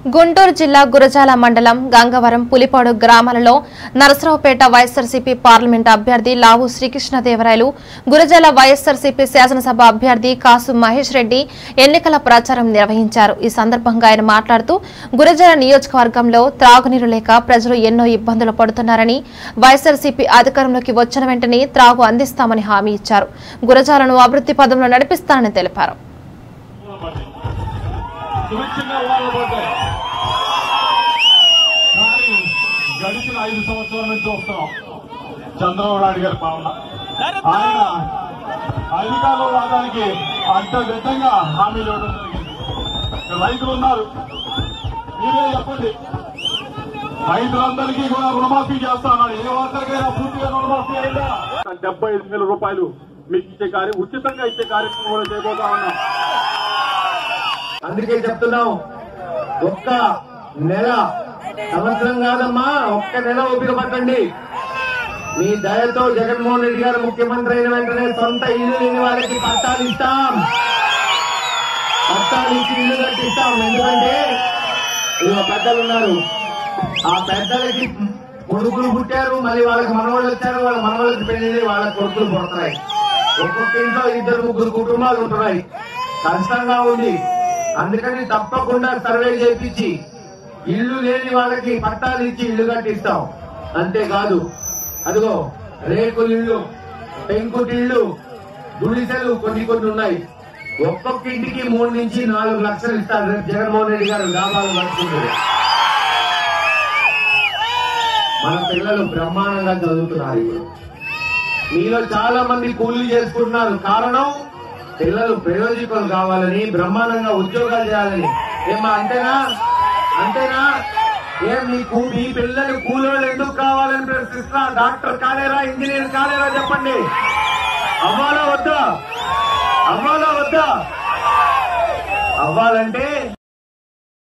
గుంటూరు జిల్లా గురజాల మండలం గంగవరం పులిపాడు గ్రామాలలో నరసరావుపేట వైఎస్ఆర్సీపీ పార్లమెంట్ అభ్యర్థి లావు శ్రీకృష్ణదేవరాయలు గురజాల వైఎస్ఆర్సీపీ శాసనసభ అభ్యర్థి కాసు మహేష్ రెడ్డి ఎన్నికల ప్రచారం నిర్వహించారు ఈ సందర్భంగా ఆయన మాట్లాడుతూ గురజాల నియోజకవర్గంలో త్రాగునీరు లేక ప్రజలు ఎన్నో ఇబ్బందులు పడుతున్నారని వైఎస్ఆర్సీపీ అధికారంలోకి వచ్చిన వెంటనే త్రాగు అందిస్తామని హామీ ఇచ్చారు గురజాలను అభివృద్ధి పదంలో నడిపిస్తానని తెలిపారు సుభిక్షంగా వాడబడ్డాయి కానీ గడిచిన ఐదు సంవత్సరాల నుంచి చూస్తున్నాం చంద్రబాబు నాయుడు గారి పాలన ఆయన అధికారంలో రావడానికి అంత విధంగా హామీలు ఇవ్వడం జరిగింది రైతులు ఉన్నారు మీరే చెప్పండి రైతులందరికీ కూడా రుణమాఫీ చేస్తానని ఏ ఒక్కరికైనా పూర్తిగా రుణమాఫీ అయిందా డెబ్బై ఐదు వేల రూపాయలు మీకు ఇచ్చే కార్యం ఉచితంగా ఇచ్చే కార్యక్రమం కూడా చేయబోతా ఉన్నాం అందుకే చెప్తున్నాం ఒక్క నెల సంవత్సరం కాదమ్మా ఒక్క నెల ఓపిక పట్టండి మీ దయతో జగన్మోహన్ రెడ్డి గారు ముఖ్యమంత్రి అయిన వెంటనే సొంత ఇల్లు లేని వాళ్ళకి పట్టాలు ఇస్తాం పట్టాలు ఇచ్చి ఇల్లు కట్టిస్తాం ఎందుకంటే ఇదిగో పెద్దలు ఉన్నారు ఆ పెద్దలకి కొడుకులు పుట్టారు మళ్ళీ వాళ్ళకి మనవాళ్ళు వచ్చారు వాళ్ళ మనవాళ్ళకి పెళ్లి వాళ్ళ కొడుకులు పుడతాయి ఒక్కొక్క ఇంట్లో ఇద్దరు ముగ్గురు కుటుంబాలు ఉంటున్నాయి కష్టంగా ఉంది అందుకని తప్పకుండా సర్వే చేపించి ఇల్లు లేని వాళ్ళకి పట్టాలు ఇచ్చి ఇల్లు కట్టిస్తాం అంతేకాదు అదిగో రేకులు ఇల్లు పెంకుటిళ్ళు గుడిసెలు కొన్ని కొన్ని ఉన్నాయి ఒక్కొక్క ఇంటికి మూడు నుంచి నాలుగు లక్షలు ఇస్తారు రేపు జగన్మోహన్ రెడ్డి గారు లాభాలు పట్టుకుంటారు మన పిల్లలు బ్రహ్మాండంగా చదువుతున్నారు ఇప్పుడు మీలో చాలా మంది కూలీలు చేసుకుంటున్నారు కారణం పిల్లలు ప్రయోజకులు కావాలని బ్రహ్మాండంగా ఉద్యోగాలు చేయాలని ఏమా అంతేనా అంతేనా ఏం మీకు మీ పిల్లలు కూలోళ్ళు ఎందుకు కావాలని ప్రశ్నిస్తున్నా డాక్టర్ కాలేరా ఇంజనీర్ కాలేరా చెప్పండి అవ్వాలా వద్దా అవ్వాలా వద్దా అవ్వాలంటే